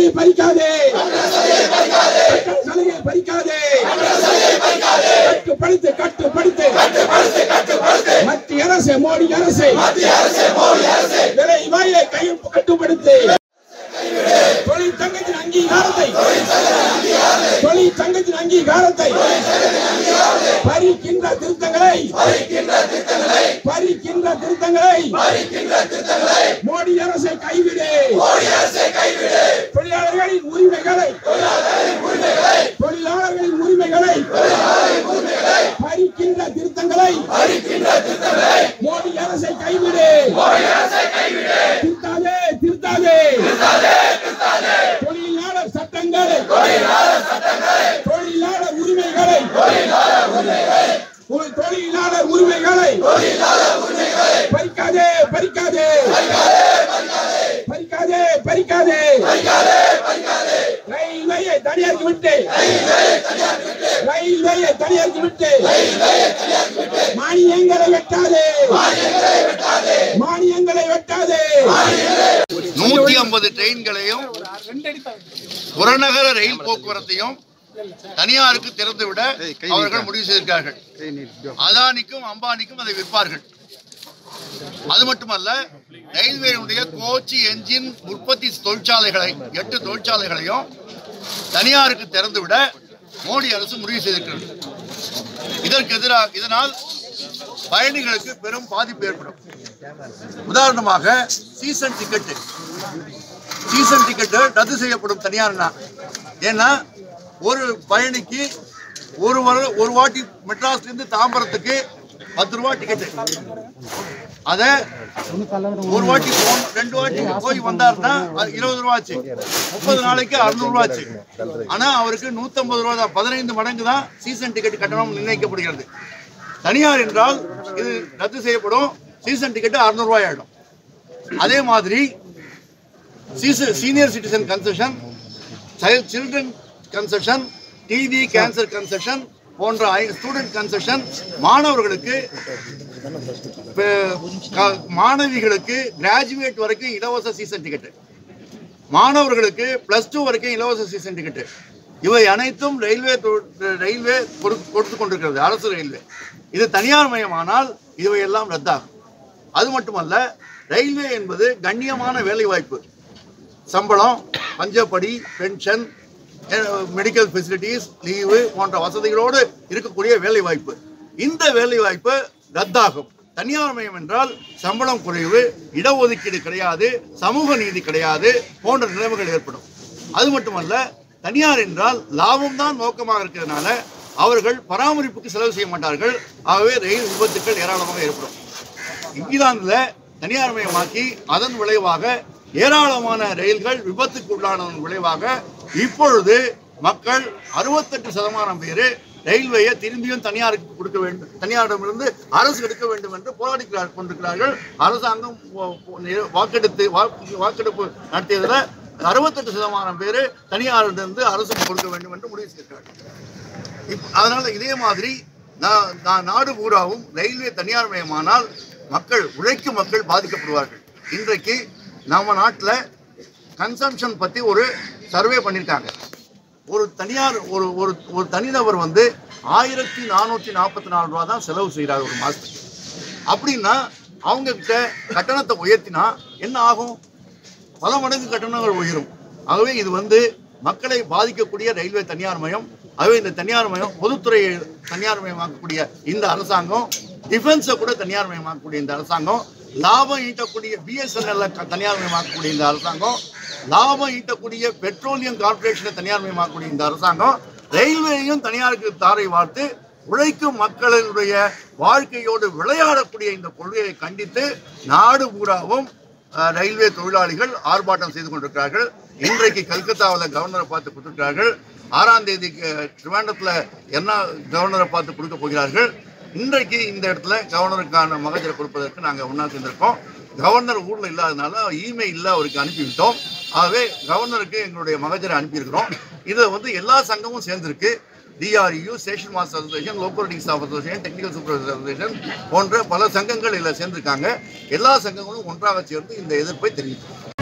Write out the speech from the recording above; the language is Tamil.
சலுகையை பறிக்காதே கட்டண சலுகையை பறிக்காதே கட்டுப்படுத்து கட்டுப்படுத்து மத்திய அரசு மோடி அரசு விலை வாயை கையில் கட்டுப்படுத்து தொழில் சங்கத்தின் அங்கீகாரத்தை தொழில் சங்கத்தின் அங்கீகாரத்தை பறிக்கின்ற திருத்தங்களை பறிக்கின்ற திருத்தங்களை மோடி அரசை கைவிடு தொழிலாளர்களின் உரிமைகளை தொழிலாளர்களின் உரிமைகளை பறிக்கின்ற திருத்தங்களை மோடி அரசை கைவிடு திருத்தாதே திருத்தாதே தொழிலாளர் சட்டங்களை தொழிலாளர் உரிமைகளை உன் தொழிலாளர் உரிமைகளை பறிக்காதே பறிக்காதே பறிக்காதே பறிக்காதே ரயில்வேயை தனியாக்கி விட்டு ரயில்வேயை தனியாக்கி விட்டு மானியங்களை வெட்டாதே மானியங்களை வெட்டாதே நூத்தி ஐம்பது ட்ரெயின்களையும் புறநகர ரயில் போக்குவரத்தையும் தனியாருக்கு திறந்துவிட அவர்கள் முடிவு செய்திருக்கிறார்கள் அதானிக்கும் அம்பானிக்கும் அதை விற்பார்கள் அது மட்டுமல்ல ரயில்வேனுடைய கோச்சி என்ஜின் உற்பத்தி தொழிற்சாலைகளை எட்டு தொழிற்சாலைகளையும் தனியாருக்கு திறந்துவிட மோடி அரசு முடிவு செய்திருக்கிறது இதற்கு எதிராக இதனால் பயணிகளுக்கு பெரும் பாதிப்பு ஏற்படும் உதாரணமாக சீசன் டிக்கெட்டு சீசன் டிக்கெட்டு ரத்து செய்யப்படும் தனியார்னா ஏன்னா ஒரு பயணிக்கு ஒரு வரு- ஒரு வாட்டி மெட்ராஸ்ல இருந்து தாம்பரத்துக்கு பத்து ரூபா டிக்கெட்டு அத ஒரு வாட்டி போன ரெண்டு வாட்டி போய் வந்தாருன்னா அது இருபது ரூபா ஆச்சு முப்பது நாளைக்கு அறுநூறு ரூபா ஆச்சு ஆனா அவருக்கு நூத்தம்பது ரூபா தான் பதினைந்து மடங்கு தான் சீசன் டிக்கெட் கட்டணம் நிர்ணயிக்கப்படுகிறது தனியார் என்றால் இது ரத்து செய்யப்படும் சீசன் டிக்கெட் அறுநூறு ரூபாய் ஆயிடும் அதே மாதிரி senior citizen concession children concession TV cancer concession போன்ற ஸ்டூடெண்ட் கன்செஷன் மாணவர்களுக்கு ப- க- மாணவிகளுக்கு கிராஜுவேட் வரைக்கும் இலவச சீசன் டிக்கெட் மாணவர்களுக்கு பிளஸ் டூ வரைக்கும் இலவச சீசன் டிக்கெட் இவை அனைத்தும் ரயில்வே தொ- ரயில்வே கொடு- கொடுத்து கொண்டிருக்கிறது அரசு ரயில்வே இது தனியார் மயமானால் இவை எல்லாம் ரத்தாகும் அது மட்டுமல்ல ரயில்வே என்பது கண்ணியமான வேலைவாய்ப்பு சம்பளம் பஞ்சப்படி பென்ஷன் மெடிக்கல் ஃபெசிலிட்டிஸ் லீவு போன்ற வசதிகளோடு இருக்கக்கூடிய வேலை வாய்ப்பு இந்த வேலை வாய்ப்பு ரத்தாகும் தனியார் மயம் என்றால் சம்பளம் குறைவு இடஒதுக்கீடு கிடையாது சமூக நீதி கிடையாது போன்ற நிலைமைகள் ஏற்படும் அது மட்டுமல்ல தனியார் என்றால் லாபம் தான் நோக்கமாக இருக்கிறதுனால அவர்கள் பராமரிப்புக்கு செலவு செய்ய மாட்டார்கள் ஆகவே ரயில் விபத்துக்கள் ஏராளமாக ஏற்படும் இங்கிலாந்துல தனியார் மயமாக்கி அதன் விளைவாக ஏராளமான ரயில்கள் விபத்துக்கு உள்ளானதன் விளைவாக இப்பொழுது மக்கள் அறுபத்தெட்டு சதமானம் பேர் ரயில்வேயை திரும்பியும் தனியாருக்கு கொடுக்க வேண்டும் தனியாரிடமிருந்து அரசு எடுக்க வேண்டும் என்று போராடிக்கிறார் கொண்டிருக்கிறார்கள் அரசாங்கம் வா- வா- வாக்கெடுத்து வாக்கு- வாக்கெடுப்பு நடத்தியதில் அறுபத்தெட்டு சதமானம் பேர் தனியாரிடமிருந்து அரசுக்கு கொடுக்க வேண்டும் என்று முடிவு செய்திருக்கிறார்கள் இப்- அதனால இதே மாதிரி நான் நான் நாடு பூராவும் ரயில்வே தனியார் மயமானால் மக்கள் உழைக்கும் மக்கள் பாதிக்கப்படுவார்கள் இன்றைக்கு நம்ம நாட்டில் கன்சம்ஷன் பற்றி ஒரு சர்வே பண்ணியிருக்காங்க ஒரு தனியார் ஒரு ஒரு ஒரு தனிநபர் வந்து ஆயிரத்தி நானூற்றி நாற்பத்தி நாலு ரூபா தான் செலவு செய்கிறார் ஒரு மாதத்துக்கு அப்படின்னா அவங்க கிட்ட கட்டணத்தை உயர்த்தினா என்ன ஆகும் பல மடங்கு கட்டணங்கள் உயரும் ஆகவே இது வந்து மக்களை பாதிக்கக்கூடிய ரயில்வே தனியார் மயம் ஆகவே இந்த தனியார் மயம் பொதுத்துறையை தனியார் மயமாக்கக்கூடிய இந்த அரசாங்கம் டிஃபென்ஸை கூட தனியார் மயமாக்கக்கூடிய இந்த அரசாங்கம் லாபம் ஈட்டக்கூடிய பிஎஸ்என்எல் தனியார் மயமாக்கக்கூடிய இந்த அரசாங்கம் லாபம் ஈட்டக்கூடிய பெட்ரோலியம் கார்ப்பரேஷனை தனியார் மயமாக்கக்கூடிய இந்த அரசாங்கம் ரயில்வேயையும் தனியாருக்கு தாரை வார்த்து உழைக்கும் மக்களுடைய வாழ்க்கையோடு விளையாடக்கூடிய இந்த கொள்கையை கண்டித்து நாடு பூராவும் அஹ், ரயில்வே தொழிலாளிகள் ஆர்ப்பாட்டம் செய்து கொண்டிருக்கிறார்கள் இன்றைக்கு கல்கத்தாவில் கவர்னரை பார்த்து கொடுத்திருக்கிறார்கள் ஆறாம் தேதி ட்ரிவாண்டத்தில் என்ன கவர்னரை பார்த்து கொடுக்க போகிறார்கள் இன்றைக்கு இந்த இடத்துல கவர்னருக்கான மகஜரை கொடுப்பதற்கு நாங்கள் ஒன்றா சேர்ந்திருக்கோம் கவர்னர் ஊரில் இல்லாதனால இமெயிலில் அவருக்கு அனுப்பிவிட்டோம் ஆகவே கவர்னருக்கு எங்களுடைய மகஜரை அனுப்பியிருக்கிறோம் இதில் வந்து எல்லா சங்கமும் சேர்ந்திருக்கு DRU station master association local டிங் staff association technical supervisor association போன்ற பல சங்கங்கள் இதில் சேர்ந்திருக்காங்க எல்லா சங்கங்களும் ஒன்றாக சேர்ந்து இந்த எதிர்ப்பை தெரிவிக்கும்